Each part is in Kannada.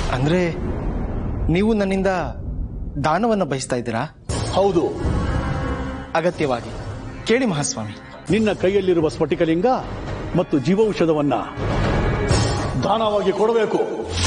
ಅಂದ್ರೆ ನೀವು ನನ್ನಿಂದ ದಾನವನ್ನ ಬಯಸ್ತಾ ಇದ್ದೀರಾ ಹೌದು ಅಗತ್ಯವಾಗಿ ಕೇಳಿ ಮಹಾಸ್ವಾಮಿ ನಿನ್ನ ಕೈಯಲ್ಲಿರುವ ಸ್ಫಟಿಕಲಿಂಗ ಮತ್ತು ಜೀವೌಷಧವನ್ನ ದಾನವಾಗಿ ಕೊಡಬೇಕು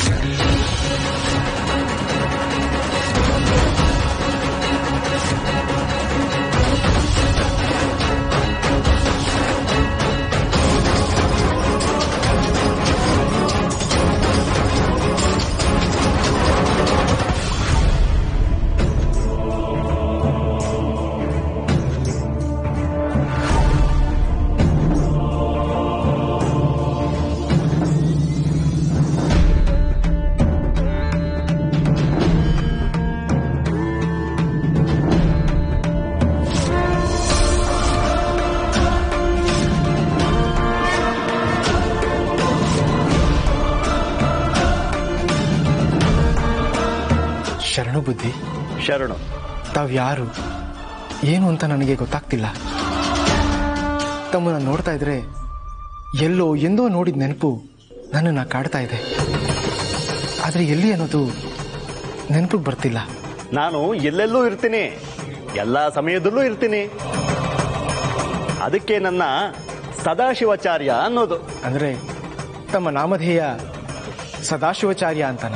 ಶರಣು ಬುದ್ಧಿ ಶರಣು ತಾವ್ ಯಾರು ಏನು ಅಂತ ನನಗೆ ಗೊತ್ತಾಗ್ತಿಲ್ಲ ತಮ್ಮನ್ನ ನೋಡ್ತಾ ಇದ್ರೆ ಎಲ್ಲೋ ಎಂದೋ ನೋಡಿದ ನೆನಪು ನನ್ನನ್ನ ಕಾಡ್ತಾ ಇದೆ ಆದ್ರೆ ಎಲ್ಲಿ ಅನ್ನೋದು ನೆನಪಿಗೆ ಬರ್ತಿಲ್ಲ ನಾನು ಎಲ್ಲೆಲ್ಲೂ ಇರ್ತೀನಿ ಎಲ್ಲ ಸಮಯದಲ್ಲೂ ಇರ್ತೀನಿ ಅದಕ್ಕೆ ನನ್ನ ಸದಾಶಿವಾಚಾರ್ಯ ಅನ್ನೋದು ಅಂದ್ರೆ ತಮ್ಮ ನಾಮಧೇಯ ಸದಾಶಿವಾಚಾರ್ಯ ಅಂತನ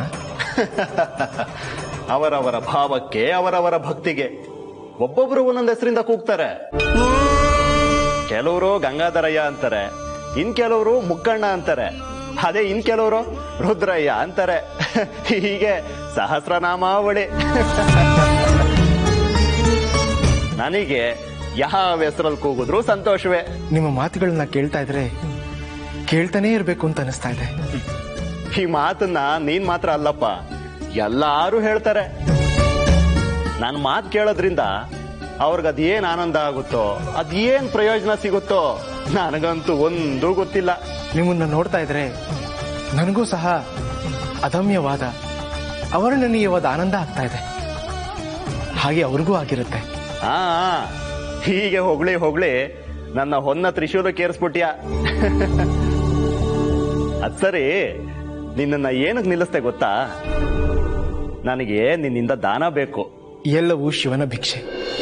ಅವರವರ ಭಾವಕ್ಕೆ ಅವರವರ ಭಕ್ತಿಗೆ ಒಬ್ಬೊಬ್ರು ಒಂದೊಂದು ಹೆಸರಿಂದ ಕೂಗ್ತಾರೆ ಕೆಲವರು ಗಂಗಾಧರಯ್ಯ ಅಂತಾರೆ ಇನ್ ಕೆಲವರು ಮುಕ್ಕಣ್ಣ ಅಂತಾರೆ ಅದೇ ಇನ್ ಕೆಲವರು ರುದ್ರಯ್ಯ ಅಂತಾರೆ ಹೀಗೆ ಸಹಸ್ರನಾಮಾವಳಿ ನನಗೆ ಯಾವ ಹೆಸರಲ್ಲಿ ಕೂಗಿದ್ರು ಸಂತೋಷವೇ ನಿಮ್ಮ ಮಾತುಗಳನ್ನ ಕೇಳ್ತಾ ಇದ್ರೆ ಕೇಳ್ತಾನೇ ಇರ್ಬೇಕು ಅಂತ ಅನಿಸ್ತಾ ಇದೆ ಈ ಮಾತನ್ನ ನೀನ್ ಮಾತ್ರ ಅಲ್ಲಪ್ಪ ಎಲ್ಲಾರು ಹೇಳ್ತಾರೆ ನನ್ನ ಮಾತು ಕೇಳೋದ್ರಿಂದ ಅವ್ರಿಗೆ ಅದೇನ್ ಆನಂದ ಆಗುತ್ತೋ ಅದೇನ್ ಪ್ರಯೋಜನ ಸಿಗುತ್ತೋ ನನಗಂತೂ ಒಂದೂ ಗೊತ್ತಿಲ್ಲ ನಿಮ್ಮನ್ನ ನೋಡ್ತಾ ಇದ್ರೆ ನನಗೂ ಸಹ ಅದಮ್ಯವಾದ ಅವರ್ಣನೀಯವಾದ ಆನಂದ ಆಗ್ತಾ ಇದೆ ಹಾಗೆ ಅವ್ರಿಗೂ ಆಗಿರುತ್ತೆ ಆ ಹೀಗೆ ಹೊಗಳಿ ಹೊಗಳಿ ನನ್ನ ಹೊನ್ನ ತ್ರಿಶೂಲ ಕೇರಿಸ್ಬಿಟ್ಯಾ ಅದ್ ಸರಿ ನಿನ್ನನ್ನ ಏನಕ್ಕೆ ನಿಲ್ಲಿಸ್ತೆ ಗೊತ್ತಾ ನನಗೆ ನಿನ್ನಿಂದ ದಾನ ಬೇಕು ಎಲ್ಲವೂ ಶಿವನ ಭಿಕ್ಷೆ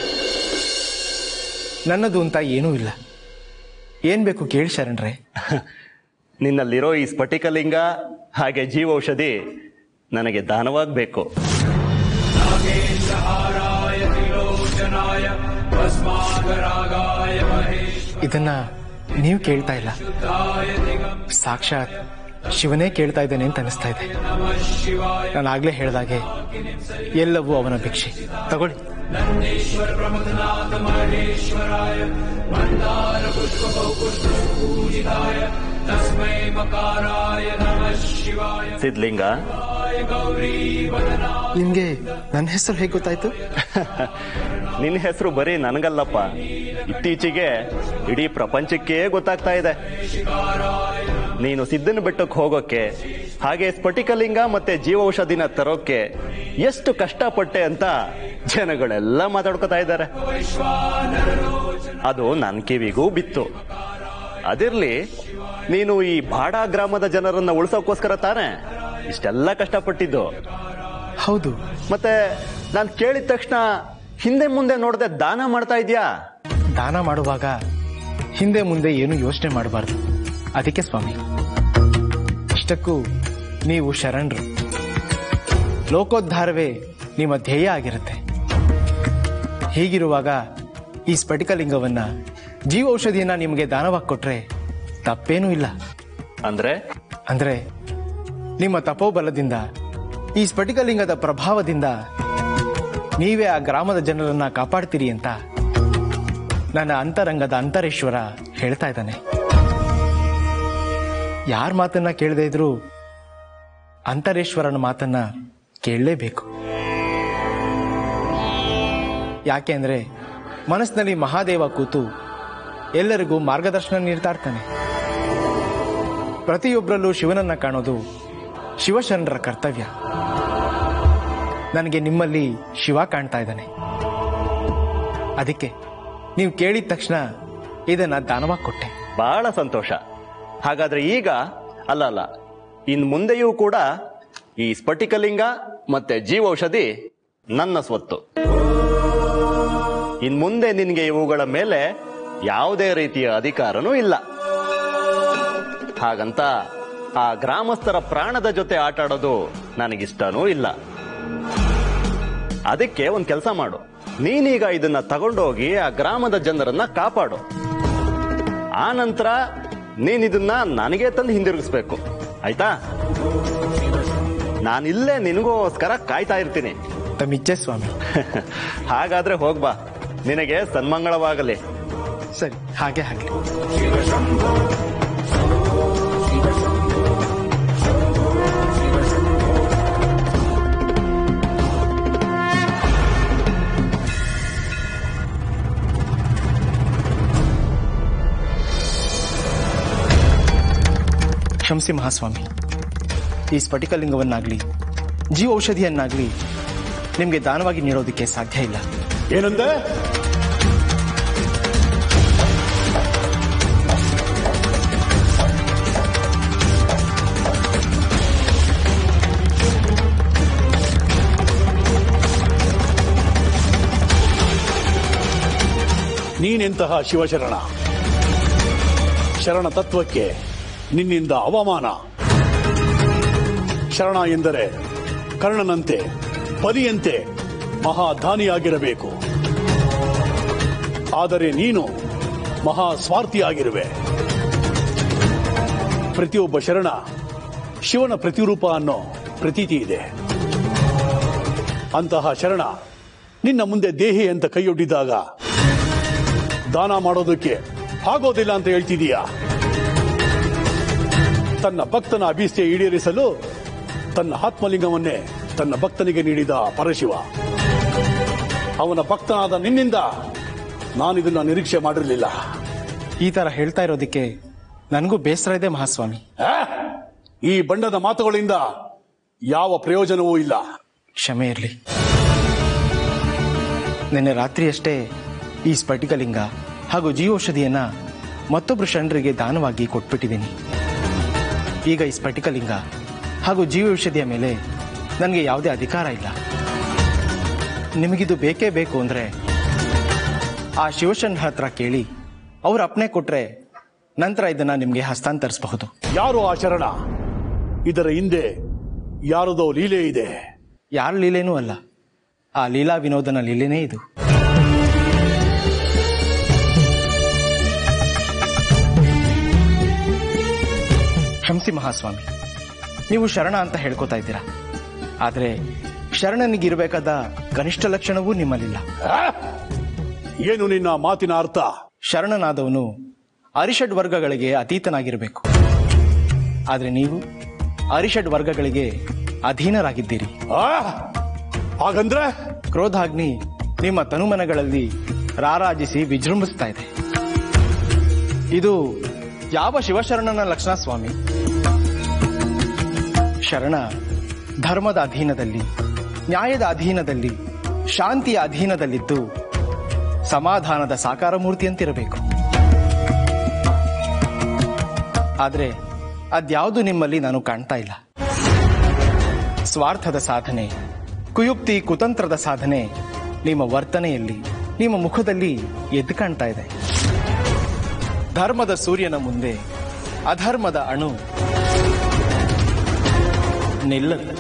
ನನ್ನದು ಅಂತ ಏನೂ ಇಲ್ಲ ಏನ್ ಬೇಕು ಕೇಳಿ ಶರಣ್ರೆ ನಿನ್ನಲ್ಲಿರೋ ಈ ಸ್ಫಟಿಕಲಿಂಗ ಹಾಗೆ ಜೀವೌಷಧಿ ನನಗೆ ದಾನವಾಗಬೇಕು ಇದನ್ನ ನೀವು ಕೇಳ್ತಾ ಇಲ್ಲ ಸಾಕ್ಷಾತ್ ಶಿವನೇ ಕೇಳ್ತಾ ಇದ್ದೇನೆ ಅಂತ ಅನಿಸ್ತಾ ಇದೆ ನಾನು ಆಗ್ಲೇ ಹೇಳ್ದಾಗೆ ಎಲ್ಲವೂ ಅವನ ಭಿಕ್ಷೆ ತಗೊಳ್ಳಿ ಸಿದ್ಲಿಂಗ ನಿಮ್ಗೆ ನನ್ನ ಹೆಸರು ಹೇಗೆ ಗೊತ್ತಾಯ್ತು ನಿನ್ನ ಹೆಸರು ಬರೀ ನನಗಲ್ಲಪ್ಪ ಇತ್ತೀಚೆಗೆ ಇಡೀ ಪ್ರಪಂಚಕ್ಕೆ ಗೊತ್ತಾಗ್ತಾ ಇದೆ ನೀನು ಸಿದ್ದನ ಬೆಟ್ಟಕ್ಕೆ ಹೋಗೋಕೆ ಹಾಗೆ ಸ್ಫಟಿಕಲಿಂಗ ಮತ್ತೆ ಜೀವೌಷಧಿನ ತರೋಕೆ ಎಷ್ಟು ಕಷ್ಟಪಟ್ಟೆ ಅಂತ ಜನಗಳೆಲ್ಲ ಮಾತಾಡ್ಕೊತಾ ಇದ್ದಾರೆ ಅದು ನನ್ನ ಕಿವಿಗೂ ಬಿತ್ತು ಅದಿರ್ಲಿ ನೀನು ಈ ಬಾಡ ಗ್ರಾಮದ ಜನರನ್ನ ಉಳಿಸೋಕೋಸ್ಕರ ತಾನೇ ಇಷ್ಟೆಲ್ಲ ಕಷ್ಟಪಟ್ಟಿದ್ದು ಹೌದು ಮತ್ತೆ ನಾನು ಕೇಳಿದ ತಕ್ಷಣ ಹಿಂದೆ ಮುಂದೆ ನೋಡದೆ ದಾನ ಮಾಡ್ತಾ ಇದ್ಯಾ ದಾನ ಮಾಡುವಾಗ ಹಿಂದೆ ಮುಂದೆ ಏನು ಯೋಚನೆ ಮಾಡಬಾರ್ದು ಅದಕ್ಕೆ ಸ್ವಾಮಿ ಇಷ್ಟಕ್ಕೂ ನೀವು ಶರಣರು ಲೋಕೋದ್ಧಾರವೇ ನಿಮ್ಮ ಧ್ಯೇಯ ಆಗಿರುತ್ತೆ ಹೀಗಿರುವಾಗ ಈ ಸ್ಫಟಿಕಲಿಂಗವನ್ನ ಜೀವೌಷಧಿಯನ್ನ ನಿಮಗೆ ದಾನವಾಗಿ ಕೊಟ್ರೆ ತಪ್ಪೇನೂ ಇಲ್ಲ ಅಂದ್ರೆ ಅಂದ್ರೆ ನಿಮ್ಮ ತಪೋಬಲದಿಂದ ಈ ಸ್ಫಟಿಕಲಿಂಗದ ಪ್ರಭಾವದಿಂದ ನೀವೇ ಆ ಗ್ರಾಮದ ಜನರನ್ನ ಕಾಪಾಡ್ತೀರಿ ಅಂತ ನನ್ನ ಅಂತರಂಗದ ಅಂತರೇಶ್ವರ ಹೇಳ್ತಾ ಇದ್ದಾನೆ ಯಾರ ಮಾತನ್ನ ಕೇಳದೇ ಇದ್ರೂ ಅಂತರೇಶ್ವರನ ಮಾತನ್ನ ಕೇಳಲೇಬೇಕು ಯಾಕೆ ಅಂದ್ರೆ ಮನಸ್ಸಿನಲ್ಲಿ ಮಹಾದೇವ ಕೂತು ಎಲ್ಲರಿಗೂ ಮಾರ್ಗದರ್ಶನ ನೀಡ್ತಾ ಇರ್ತಾನೆ ಪ್ರತಿಯೊಬ್ಬರಲ್ಲೂ ಶಿವನನ್ನ ಕಾಣೋದು ಶಿವಶರಣರ ಕರ್ತವ್ಯ ನನಗೆ ನಿಮ್ಮಲ್ಲಿ ಶಿವ ಕಾಣ್ತಾ ಇದ್ದಾನೆ ಅದಕ್ಕೆ ನೀವು ಕೇಳಿದ ತಕ್ಷಣ ಇದನ್ನ ದಾನವಾಗಿ ಕೊಟ್ಟೆ ಬಹಳ ಸಂತೋಷ ಹಾಗಾದ್ರೆ ಈಗ ಅಲ್ಲ ಅಲ್ಲ ಇನ್ ಮುಂದೆಯೂ ಕೂಡ ಈ ಸ್ಫಟಿಕಲಿಂಗ ಮತ್ತೆ ಜೀವೌಷಧಿ ನನ್ನ ಸ್ವತ್ತು ಇನ್ ಮುಂದೆ ನಿನಗೆ ಇವುಗಳ ಮೇಲೆ ಯಾವುದೇ ರೀತಿಯ ಅಧಿಕಾರನೂ ಇಲ್ಲ ಹಾಗಂತ ಆ ಗ್ರಾಮಸ್ಥರ ಪ್ರಾಣದ ಜೊತೆ ಆಟ ಆಡೋದು ನನಗಿಷ್ಟನೂ ಇಲ್ಲ ಅದಕ್ಕೆ ಒಂದ್ ಕೆಲಸ ಮಾಡು ನೀನೀಗ ಇದನ್ನ ತಗೊಂಡೋಗಿ ಆ ಗ್ರಾಮದ ಜನರನ್ನ ಕಾಪಾಡು ಆ ನಂತರ ನೀನ್ ಇದನ್ನ ನನಗೆ ತಂದು ಹಿಂದಿರುಗಿಸ್ಬೇಕು ಆಯ್ತಾ ನಾನಿಲ್ಲೇ ನಿನಗೋಸ್ಕರ ಕಾಯ್ತಾ ಇರ್ತೀನಿ ತಮ್ಮಿಚ್ಛೆ ಸ್ವಾಮಿ ಹಾಗಾದ್ರೆ ಹೋಗ್ಬಾ ನಿನಗೆ ಸನ್ಮಂಗಳವಾಗಲಿ ಸರಿ ಹಾಗೆ ಹಾಗೆ ಕ್ಷಮಿಸಿ ಮಹಾಸ್ವಾಮಿ ಈ ಸ್ಫಟಿಕಲಿಂಗವನ್ನಾಗ್ಲಿ ಜೀವ ಔಷಧಿಯನ್ನಾಗ್ಲಿ ನಿಮಗೆ ದಾನವಾಗಿ ನೀಡೋದಕ್ಕೆ ಸಾಧ್ಯ ಇಲ್ಲ ಏನಂದೆ ನೀನೆಂತಹ ಶಿವಶರಣ ಶರಣ ತತ್ವಕ್ಕೆ ನಿನ್ನಿಂದ ಅವಮಾನ ಶರಣ ಎಂದರೆ ಕರ್ಣನಂತೆ ಬಲಿಯಂತೆ ಮಹಾದಾನಿಯಾಗಿರಬೇಕು ಆದರೆ ನೀನು ಮಹಾ ಸ್ವಾರ್ಥಿಯಾಗಿರುವೆ ಪ್ರತಿಯೊಬ್ಬ ಶರಣ ಶಿವನ ಪ್ರತಿರೂಪ ಅನ್ನೋ ಪ್ರತೀತಿ ಇದೆ ಅಂತಹ ಶರಣ ನಿನ್ನ ಮುಂದೆ ದೇಹಿ ಅಂತ ಕೈಯೊಡ್ಡಿದಾಗ ದಾನ ಮಾಡೋದಕ್ಕೆ ಆಗೋದಿಲ್ಲ ಅಂತ ಹೇಳ್ತಿದೀಯಾ ತನ್ನ ಭಕ್ತನ ಅಭೀಷ್ಟೆ ಈಡೇರಿಸಲು ತನ್ನ ಆತ್ಮಲಿಂಗವನ್ನೇ ತನ್ನ ಭಕ್ತನಿಗೆ ನೀಡಿದ ಪರಶಿವ ಅವನ ಭಕ್ತನಾದ ನಿನ್ನಿಂದ ನಾನಿದನ್ನ ನಿರೀಕ್ಷೆ ಮಾಡಿರಲಿಲ್ಲ ಈ ತರ ಹೇಳ್ತಾ ಇರೋದಕ್ಕೆ ನನಗೂ ಬೇಸರ ಇದೆ ಮಹಾಸ್ವಾಮಿ ಆ? ಈ ಬಣ್ಣದ ಮಾತುಗಳಿಂದ ಯಾವ ಪ್ರಯೋಜನವೂ ಇಲ್ಲ ಕ್ಷಮೆ ಇರಲಿ ನಿನ್ನೆ ರಾತ್ರಿಯಷ್ಟೇ ಈ ಸ್ಫಟಿಕಲಿಂಗ ಹಾಗೂ ಜೀವೌಷಧಿಯನ್ನ ಮತ್ತೊಬ್ಬರು ಶರಣರಿಗೆ ದಾನವಾಗಿ ಕೊಟ್ಬಿಟ್ಟಿದ್ದೀನಿ ಈಗ ಈ ಸ್ಫಟಿಕಲಿಂಗ ಹಾಗೂ ಜೀವೌಷಧಿಯ ಮೇಲೆ ನನಗೆ ಯಾವುದೇ ಅಧಿಕಾರ ಇಲ್ಲ ನಿಮಗಿದು ಬೇಕೇ ಬೇಕು ಅಂದ್ರೆ ಆ ಶಿವಶರಣ ಹತ್ರ ಕೇಳಿ ಅವ್ರ ಅಪ್ಪಣೆ ಕೊಟ್ರೆ ನಂತರ ಇದನ್ನ ನಿಮಗೆ ಹಸ್ತಾಂತರಿಸಬಹುದು ಯಾರು ಆ ಶರಣ ಇದರ ಹಿಂದೆ ಯಾರದೋ ಲೀಲೆ ಇದೆ ಯಾರ ಲೀಲೆನೂ ಅಲ್ಲ ಆ ಲೀಲಾ ವಿನೋದನ ಲೀಲೆನೇ ಇದು ಕ್ಷಮಿಸಿ ಮಹಾಸ್ವಾಮಿ ನೀವು ಶರಣ ಅಂತ ಹೇಳ್ಕೊತಾ ಇದ್ದೀರಾ ಆದ್ರೆ ಶರಣನಿಗಿರಬೇಕಾದ ಕನಿಷ್ಠ ಲಕ್ಷಣವೂ ನಿಮ್ಮಲ್ಲಿಲ್ಲ ಆ? ಏನು ನಿನ್ನ ಮಾತಿನ ಅರ್ಥ ಶರಣನಾದವನು ಅರಿಷಡ್ ವರ್ಗಗಳಿಗೆ ಅತೀತನಾಗಿರಬೇಕು ಆದ್ರೆ ನೀವು ಅರಿಷಡ್ ವರ್ಗಗಳಿಗೆ ಅಧೀನರಾಗಿದ್ದೀರಿ ಆ? ಹಾಗಂದ್ರೆ ಕ್ರೋಧಾಗ್ನಿ ನಿಮ್ಮ ತನುಮನಗಳಲ್ಲಿ ರಾರಾಜಿಸಿ ವಿಜೃಂಭಿಸ್ತಾ ಇದೆ ಇದು ಯಾವ ಶಿವಶರಣನ ಲಕ್ಷಣ ಸ್ವಾಮಿ ಶರಣ ಧರ್ಮದ ಅಧೀನದಲ್ಲಿ ನ್ಯಾಯದ ಅಧೀನದಲ್ಲಿ ಶಾಂತಿಯ ಅಧೀನದಲ್ಲಿದ್ದು ಸಮಾಧಾನದ ಸಾಕಾರ ಮೂರ್ತಿಯಂತಿರಬೇಕು ಆದ್ರೆ ಅದ್ಯಾವುದು ನಿಮ್ಮಲ್ಲಿ ನಾನು ಕಾಣ್ತಾ ಇಲ್ಲ ಸ್ವಾರ್ಥದ ಸಾಧನೆ ಕುಯುಕ್ತಿ ಕುತಂತ್ರದ ಸಾಧನೆ ನಿಮ್ಮ ವರ್ತನೆಯಲ್ಲಿ ನಿಮ್ಮ ಮುಖದಲ್ಲಿ ಎದ್ದು ಕಾಣ್ತಾ ಇದೆ ಧರ್ಮದ ಸೂರ್ಯನ ಮುಂದೆ ಅಧರ್ಮದ ಅಣು ನಿಲ್ಲದು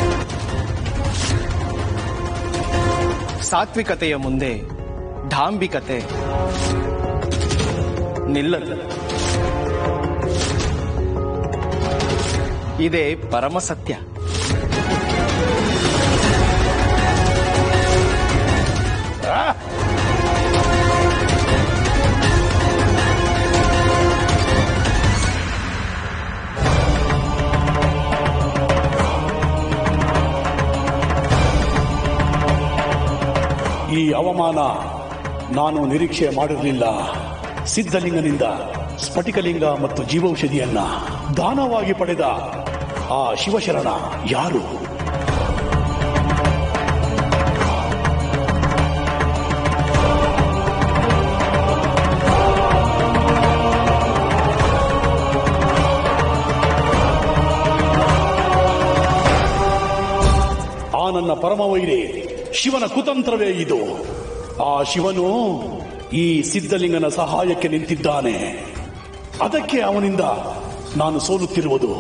ಸಾತ್ವಿಕತೆಯ ಮುಂದೆ ಢಾಂಬಿಕತೆ ನಿಲ್ಲದು ಇದೇ ಪರಮ ಸತ್ಯ ಈ ಅವಮಾನ ನಾನು ನಿರೀಕ್ಷೆ ಮಾಡಿರಲಿಲ್ಲ ಸಿದ್ಧಲಿಂಗನಿಂದ ಸ್ಫಟಿಕಲಿಂಗ ಮತ್ತು ಜೀವೌಷಧಿಯನ್ನ ದಾನವಾಗಿ ಪಡೆದ ಆ ಶಿವಶರಣ ಯಾರು ನನ್ನ ಪರಮವೈರಿ ಶಿವನ ಕುತಂತ್ರವೇ ಇದು ಆ ಶಿವನು ಈ ಸಿದ್ಧಲಿಂಗನ ಸಹಾಯಕ್ಕೆ ನಿಂತಿದ್ದಾನೆ ಅದಕ್ಕೆ ಅವನಿಂದ ನಾನು ಸೋಲುತ್ತಿರುವುದು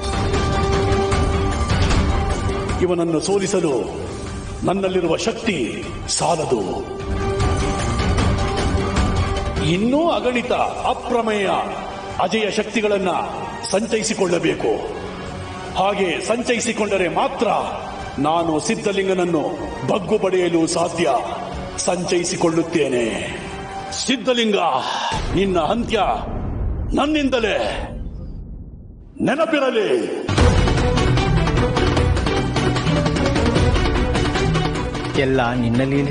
ಇವನನ್ನು ಸೋಲಿಸಲು ನನ್ನಲ್ಲಿರುವ ಶಕ್ತಿ ಸಾಲದು ಇನ್ನೂ ಅಗಣಿತ ಅಪ್ರಮೇಯ ಅಜಯ ಶಕ್ತಿಗಳನ್ನ ಸಂಚಯಿಸಿಕೊಳ್ಳಬೇಕು ಹಾಗೆ ಸಂಚಯಿಸಿಕೊಂಡರೆ ಮಾತ್ರ ನಾನು ಸಿದ್ಧಲಿಂಗನನ್ನು ಬಗ್ಗು ಪಡೆಯಲು ಸಾಧ್ಯ ಸಂಚಯಿಸಿಕೊಳ್ಳುತ್ತೇನೆ ಸಿದ್ಧಲಿಂಗ ನಿನ್ನ ಅಂತ್ಯ ನನ್ನಿಂದಲೇ ನೆನಪಿರಲಿ ಎಲ್ಲ ನಿನ್ನ ಲೀಲೆ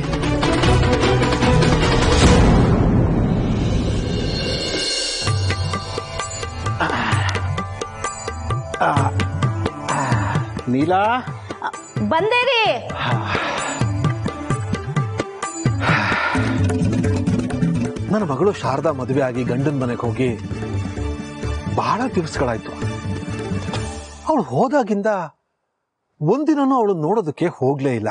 ನೀಲಾ ಬಂದೇರಿ ನನ್ನ ಮಗಳು ಶಾರದಾ ಮದುವೆ ಆಗಿ ಗಂಡನ ಮನೆಗೆ ಹೋಗಿ ಬಹಳ ದಿವಸಗಳಾಯ್ತು ಅವಳು ಹೋದಾಗಿಂದ ಒಂದಿನನೂ ಅವಳು ನೋಡೋದಕ್ಕೆ ಹೋಗ್ಲೇ ಇಲ್ಲ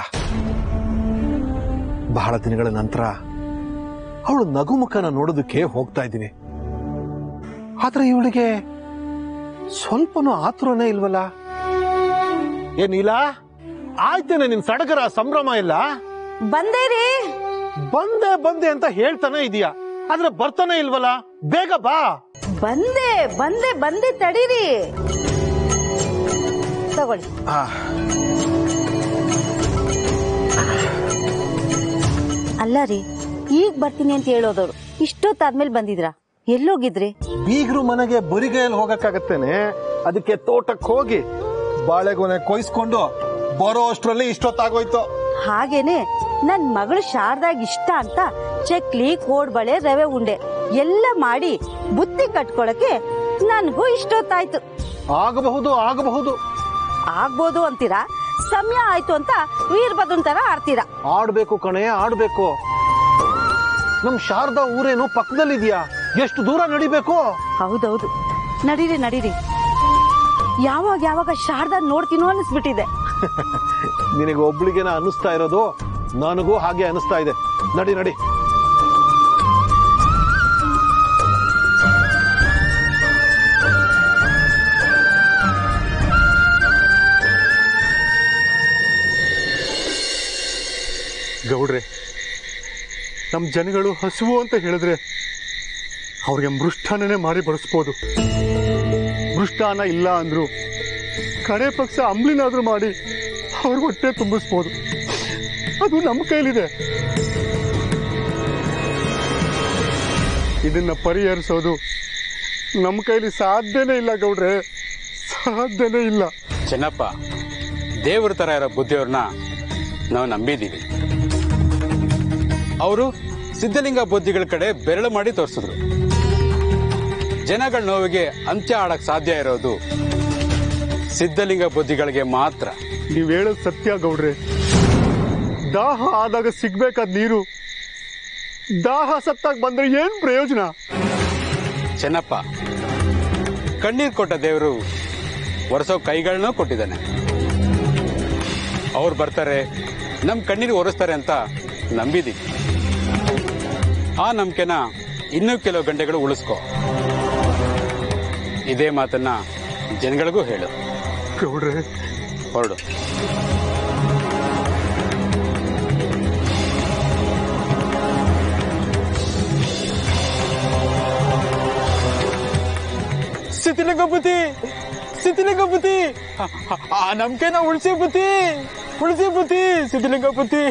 ಬಹಳ ದಿನಗಳ ನಂತರ ಅವಳು ನಗುಮುಖನ ನೋಡೋದಕ್ಕೆ ಹೋಗ್ತಾ ಇದ್ದೀನಿ ಆದ್ರೆ ಇವಳಿಗೆ ಸ್ವಲ್ಪನೂ ಆತುರನೇ ಇಲ್ವಲ್ಲ ಏ ನೀಲಾ ಆಯ್ತೇನೆ ನಿನ್ ಸಡಗರ ಸಂಭ್ರಮ ಇಲ್ಲ ಬಂದೇರಿ ಬಂದೆ ಬಂದೆ ಅಂತ ಹೇಳ್ತಾನೆ ಇದೀಯಾ ಆದ್ರೆ ಬರ್ತಾನೆ ಇಲ್ವಲ್ಲ ಬೇಗ ಬಾ ಬಂದೆ ಬಂದೆ ಬಂದೆ ತಡೀರಿ ತಗೊಳ್ಳಿ ಅಲ್ಲ ರೀ ಈಗ ಬರ್ತೀನಿ ಅಂತ ಹೇಳೋದವ್ರು ಇಷ್ಟೊತ್ತಾದ್ಮೇಲೆ ಬಂದಿದ್ರಾ ಎಲ್ಲೋಗಿದ್ರಿ ಬೀಗರು ಮನೆಗೆ ಬರಿಗೈಯಲ್ಲಿ ಹೋಗಕ್ಕಾಗತ್ತೇನೆ ಅದಕ್ಕೆ ತೋಟಕ್ಕೆ ಹೋಗಿ ಬಾಳೆಗೊನೆ ಕೊಯ್ಸ್ಕೊಂಡು ಬರೋ ಅಷ್ಟ್ರಲ್ಲಿ ಇಷ್ಟೊತ್ತಾಗೋಯ್ತು ಹಾಗೇನೆ ನನ್ ಮಗಳು ಶಾರದಾಗ್ ಇಷ್ಟ ಅಂತ ಚಕ್ಲಿ ಕೋಡ್ಬಳೆ ರವೆ ಉಂಡೆ ಎಲ್ಲ ಮಾಡಿ ಬುತ್ತಿ ಕಟ್ಕೊಳಕ್ಕೆ ನನ್ಗೂ ಇಷ್ಟೊತ್ತಾಯ್ತು ಆಗಬಹುದು ಆಗಬಹುದು ಆಗ್ಬೋದು ಅಂತೀರಾ ಸಮಯ ಆಯ್ತು ಅಂತ ವೀರಭದ್ರನ್ ತರ ಆಡ್ತೀರಾ ಆಡ್ಬೇಕು ಕಣೆ ಆಡ್ಬೇಕು ನಮ್ ಶಾರದಾ ಊರೇನು ಪಕ್ಕದಲ್ಲಿದ್ಯಾ ಎಷ್ಟು ದೂರ ನಡಿಬೇಕು ಹೌದೌದು ನಡೀರಿ ನಡೀರಿ ಯಾವಾಗ ಯಾವಾಗ ಶಾರದಾ ನೋಡ್ತೀನೋ ಅನಿಸ್ಬಿಟ್ಟಿದೆ ನಿನಗೆ ಒಬ್ಳಿಗೆನ ಅನಿಸ್ತಾ ಇರೋದು ನನಗೂ ಹಾಗೆ ಅನಿಸ್ತಾ ಇದೆ ನಡಿ ನಡಿ ಗೌಡ್ರೆ ನಮ್ಮ ಜನಗಳು ಹಸುವು ಅಂತ ಹೇಳಿದ್ರೆ ಅವ್ರಿಗೆ ಮೃಷ್ಟಾನನೇ ಮಾಡಿ ಬಡಿಸ್ಬೋದು ಮೃಷ್ಟಾನ ಇಲ್ಲ ಅಂದ್ರು ಕಡೆ ಪಕ್ಷ ಅಂಬ್ಲಿನಾದ್ರೂ ಮಾಡಿ ಅವ್ರ ಹೊಟ್ಟೆ ತುಂಬಿಸ್ಬೋದು ಅದು ನಮ್ಮ ಕೈಲಿದೆ ಇದನ್ನ ಪರಿಹರಿಸೋದು ನಮ್ಮ ಕೈಲಿ ಸಾಧ್ಯನೇ ಇಲ್ಲ ಗೌಡ್ರೆ ಸಾಧ್ಯನೇ ಇಲ್ಲ ಚೆನ್ನಪ್ಪ ದೇವ್ರ ತರ ಇರೋ ಬುದ್ಧಿಯವ್ರನ್ನ ನಾವು ನಂಬಿದೀವಿ ಅವರು ಸಿದ್ಧಲಿಂಗ ಬುದ್ಧಿಗಳ ಕಡೆ ಬೆರಳು ಮಾಡಿ ತೋರಿಸಿದ್ರು ಜನಗಳ ನೋವಿಗೆ ಅಂತ್ಯ ಆಡಕ್ ಸಾಧ್ಯ ಇರೋದು ಸಿದ್ಧಲಿಂಗ ಬುದ್ಧಿಗಳಿಗೆ ಮಾತ್ರ ನೀವ್ ಹೇಳೋದು ಸತ್ಯ ಗೌಡ್ರೆ ದಾಹ ಆದಾಗ ಸಿಗ್ಬೇಕಾದ ನೀರು ದಾಹ ಸತ್ತಾಗ ಬಂದ್ರೆ ಏನ್ ಪ್ರಯೋಜನ ಚೆನ್ನಪ್ಪ ಕಣ್ಣೀರ್ ಕೊಟ್ಟ ದೇವರು ಒರೆಸೋ ಕೈಗಳನ್ನೂ ಕೊಟ್ಟಿದ್ದಾನೆ ಅವ್ರು ಬರ್ತಾರೆ ನಮ್ ಕಣ್ಣೀರು ಒರೆಸ್ತಾರೆ ಅಂತ ನಂಬಿದೀವಿ ಆ ನಂಬಿಕೆನ ಇನ್ನೂ ಕೆಲವು ಗಂಟೆಗಳು ಉಳಿಸ್ಕೋ ಇದೇ ಮಾತನ್ನ ಜನಗಳಿಗೂ ಹೇಳು ಗೌಡ್ರೆ ಹೊರಡು ಸಿತಿಲಿಂಗ ಬುದ್ಧಿ ಸಿತಿಲಿಂಗ ಬುದ್ಧಿ ಆ- ಆ- ಆ ನಂಬಿಕೆನ ಉಳಿಸಿ ಬುದ್ಧಿ ಉಳಿಸಿ ಬುದ್ಧಿ ಸಿದ್ಧಲಿಂಗ ಬುದ್ಧಿ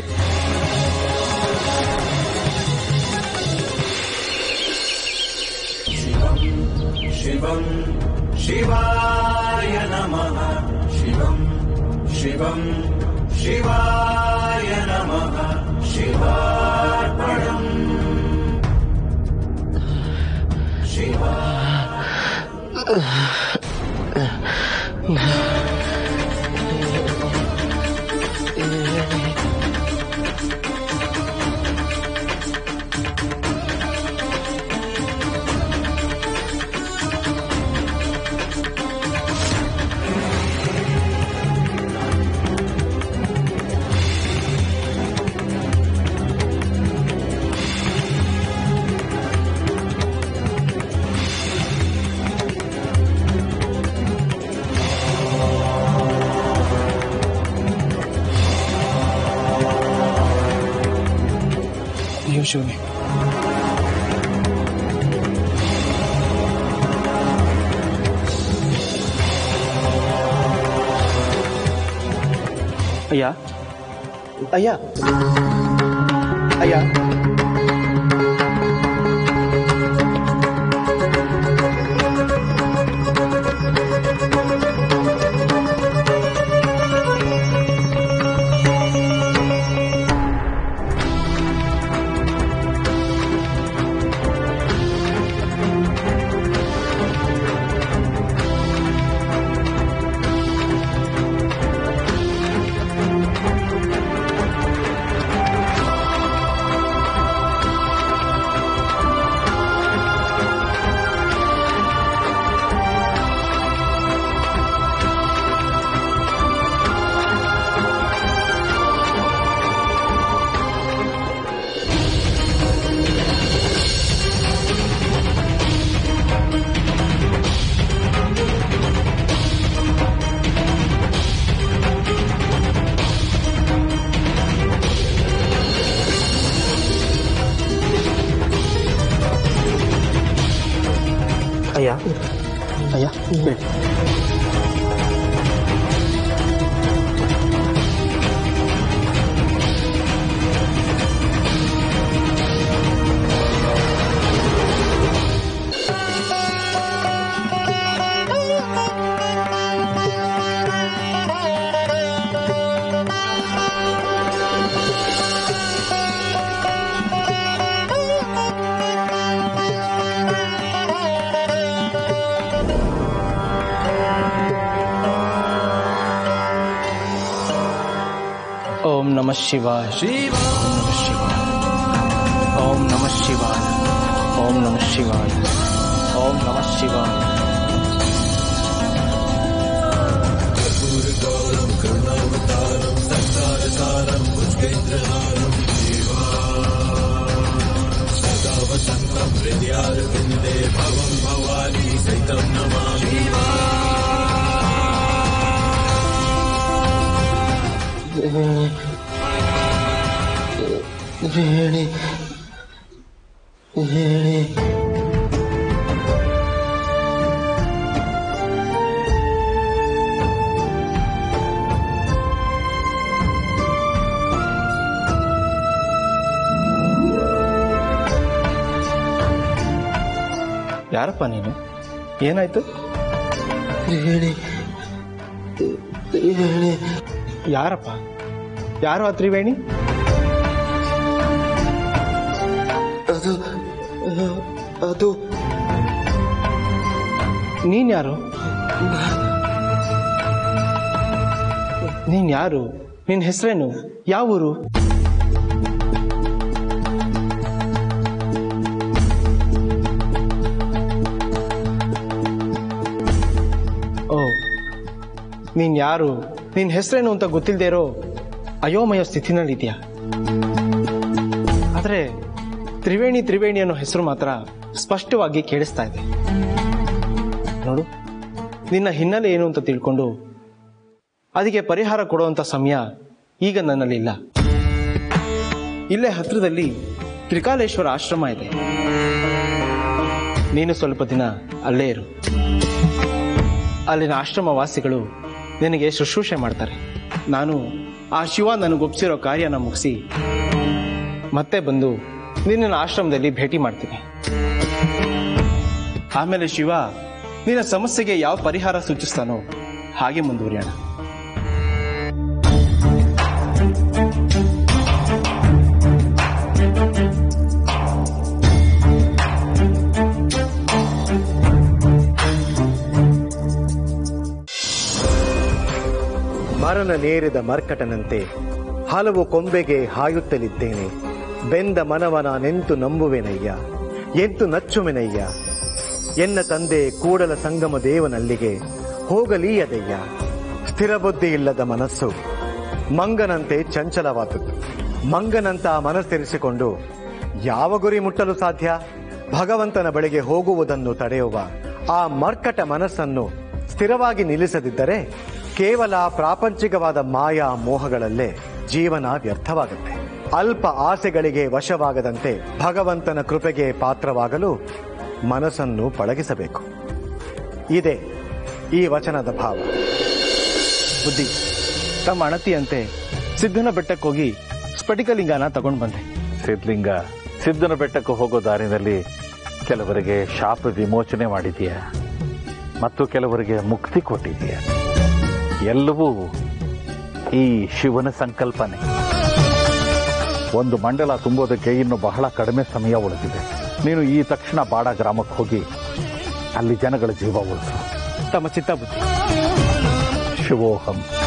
ಶಿವ ಶಿವನೇ ಅಯ್ಯ ಅಯ್ಯ ಅಯ್ಯ ಅಯ್ಯ ಅಯ್ಯ ಬೇಡ ಓಂ ನಮಃ ಶಿವಾಯ ಓಂ ನಮಃ ಶಿವಾಯ ಓಂ ನಮಃ ಶಿವಾಯ ಓಂ ನಮಃ ಶಿವಾಯ ಹೇಳಿ ಹೇಳಿ ಯಾರಪ್ಪ ನೀನು ಏನಾಯ್ತು ಹೇಳಿ ಹೇಳಿ ಯಾರಪ್ಪ ಯಾರು ಆ ತ್ರಿವೇಣಿ ಅದು ಅದು ನೀನ್ ಯಾರು ನೀನ್ ಯಾರು ನಿನ್ ಹೆಸರೇನು ಯಾವ ಊರು ಓ ನೀನ್ ಯಾರು ನಿನ್ ಹೆಸರೇನು ಅಂತ ಗೊತ್ತಿಲ್ಲದೆ ಇರೋ ಅಯೋಮಯ ಸ್ಥಿತಿನಲ್ಲಿದ್ಯಾ ಆದ್ರೆ ತ್ರಿವೇಣಿ ತ್ರಿವೇಣಿ ಅನ್ನೋ ಹೆಸರು ಮಾತ್ರ ಸ್ಪಷ್ಟವಾಗಿ ಕೇಳಿಸ್ತಾ ಇದೆ ನೋಡು ನಿನ್ನ ಹಿನ್ನೆಲೆ ಏನು ಅಂತ ತಿಳ್ಕೊಂಡು ಅದಕ್ಕೆ ಪರಿಹಾರ ಕೊಡುವಂತ ಸಮಯ ಈಗ ನನ್ನಲ್ಲಿಲ್ಲ ಇಲ್ಲೇ ಹತ್ರದಲ್ಲಿ ತ್ರಿಕಾಲೇಶ್ವರ ಆಶ್ರಮ ಇದೆ ನೀನು ಸ್ವಲ್ಪ ದಿನ ಅಲ್ಲೇ ಇರು ಅಲ್ಲಿನ ಆಶ್ರಮ ವಾಸಿಗಳು ನಿನಗೆ ಶುಶ್ರೂಷೆ ಮಾಡ್ತಾರೆ ನಾನು ಆ ಶಿವ ನನಗೊಪ್ಸಿರೋ ಕಾರ್ಯನ ಮುಗಿಸಿ ಮತ್ತೆ ಬಂದು ನಿನ್ನ ಆಶ್ರಮದಲ್ಲಿ ಭೇಟಿ ಮಾಡ್ತೀನಿ ಆಮೇಲೆ ಶಿವ ನಿನ್ನ ಸಮಸ್ಯೆಗೆ ಯಾವ ಪರಿಹಾರ ಸೂಚಿಸ್ತಾನೋ ಹಾಗೆ ಮುಂದುವರಿಯೋಣ ಮರನ ನೇರಿದ ಮರ್ಕಟನಂತೆ ಹಲವು ಕೊಂಬೆಗೆ ಹಾಯುತ್ತಲಿದ್ದೇನೆ ಬೆಂದ ಮನವನ ನೆಂತು ನಂಬುವೆನಯ್ಯ ಎಂತು ನಚ್ಚುವೆನಯ್ಯ ಎನ್ನ ತಂದೆ ಕೂಡಲ ಸಂಗಮ ದೇವನಲ್ಲಿಗೆ ಹೋಗಲೀಯದಯ್ಯ ಸ್ಥಿರ ಬುದ್ಧಿ ಇಲ್ಲದ ಮನಸ್ಸು ಮಂಗನಂತೆ ಚಂಚಲವಾದದ್ದು ಮಂಗನಂತ ಮನಸ್ಸಿರಿಸಿಕೊಂಡು ಯಾವ ಗುರಿ ಮುಟ್ಟಲು ಸಾಧ್ಯ ಭಗವಂತನ ಬಳಿಗೆ ಹೋಗುವುದನ್ನು ತಡೆಯುವ ಆ ಮರ್ಕಟ ಮನಸ್ಸನ್ನು ಸ್ಥಿರವಾಗಿ ನಿಲ್ಲಿಸದಿದ್ದರೆ ಕೇವಲ ಪ್ರಾಪಂಚಿಕವಾದ ಮಾಯಾ ಮೋಹಗಳಲ್ಲೇ ಜೀವನ ವ್ಯರ್ಥವಾಗುತ್ತೆ ಅಲ್ಪ ಆಸೆಗಳಿಗೆ ವಶವಾಗದಂತೆ ಭಗವಂತನ ಕೃಪೆಗೆ ಪಾತ್ರವಾಗಲು ಮನಸ್ಸನ್ನು ಪಳಗಿಸಬೇಕು ಇದೇ ಈ ವಚನದ ಭಾವ ಬುದ್ಧಿ ತಮ್ಮ ಅಣತಿಯಂತೆ ಸಿದ್ಧನ ಬೆಟ್ಟಕ್ಕೆ ಹೋಗಿ ಸ್ಫಟಿಕಲಿಂಗನ ತಗೊಂಡು ಬಂದೆ ಸಿದ್ಧಲಿಂಗ ಸಿದ್ಧನ ಬೆಟ್ಟಕ್ಕೆ ಹೋಗೋ ದಾರಿನಲ್ಲಿ ಕೆಲವರಿಗೆ ಶಾಪ ವಿಮೋಚನೆ ಮಾಡಿದೀಯ ಮತ್ತು ಕೆಲವರಿಗೆ ಮುಕ್ತಿ ಕೊಟ್ಟಿದೀಯ ಎಲ್ಲವೂ ಈ ಶಿವನ ಸಂಕಲ್ಪನೆ ಒಂದು ಮಂಡಲ ತುಂಬೋದಕ್ಕೆ ಇನ್ನು ಬಹಳ ಕಡಿಮೆ ಸಮಯ ಉಳಿದಿದೆ ನೀನು ಈ ತಕ್ಷಣ ಬಾಡ ಗ್ರಾಮಕ್ಕೆ ಹೋಗಿ ಅಲ್ಲಿ ಜನಗಳ ಜೀವ ಉಳಿಸು ತಮ್ಮ ಚಿತ್ತ ಬುದ್ಧಿ ಶಿವೋಹಂ